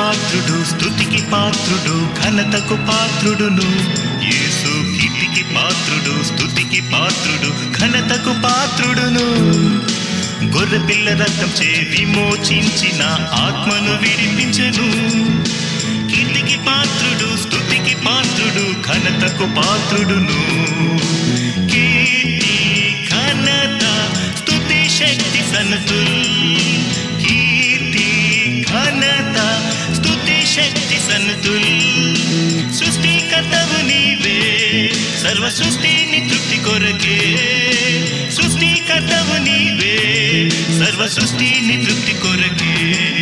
పాత్రుడు స్తుతికి పాత్రుడు ఘనతకు పాత్రుడును యేసు కీర్తికి పాత్రుడు స్తుతికి పాత్రుడు ఘనతకు పాత్రుడును గొర్రెపిల్ల రక్తం చే విమోచించిన ఆత్మను విడిపించెను కీర్తికి పాత్రుడు స్తుతికి పాత్రుడు ఘనతకు పాత్రుడును కీర్తి ఘనత స్తుతి శక్తి సనతుల్ కీర్తి ఘనత స్తుతి శక్తి సనతుల్ సృష్టికర్తవు నీవే సర్వ సృష్టిని తృప్తి కొరకే సృష్టికర్తవు నీవే సర్వ సృష్టిని తృప్తి కొరకే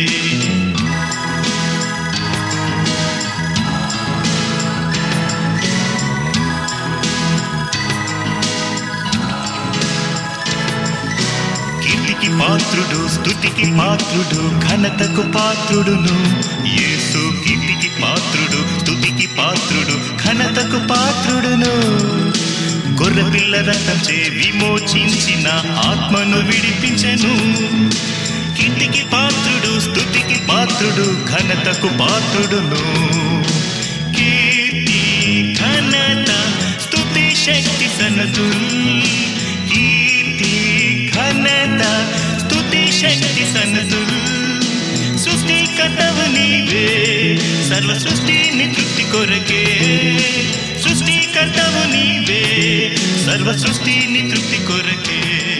కీర్తికి పాత్రుడు స్తుతికి పాత్రుడు ఘనతకు పాత్రుడును యేసు కీర్తికి పాత్రుడు స్తుతికి పాత్రుడు ఘనతకు పాత్రుడును గొర్రెపిల్ల రక్తం చే విమోచించిన ఆత్మను విడిపించెను కీర్తికి పాత్రుడు స్తుతికి పాత్రుడు ఘనతకు పాత్రుడును కీర్తి ఘనత స్తుతి శక్తి సనతుల్ కీర్తి ఘనత స్తుతి శక్తి సనతుల్ సృష్టికర్తవు నీవే సర్వ సృష్టిని తృప్తి కొరకే సృష్టికర్తవు నీవే సర్వ సృష్టిని తృప్తి కొరకే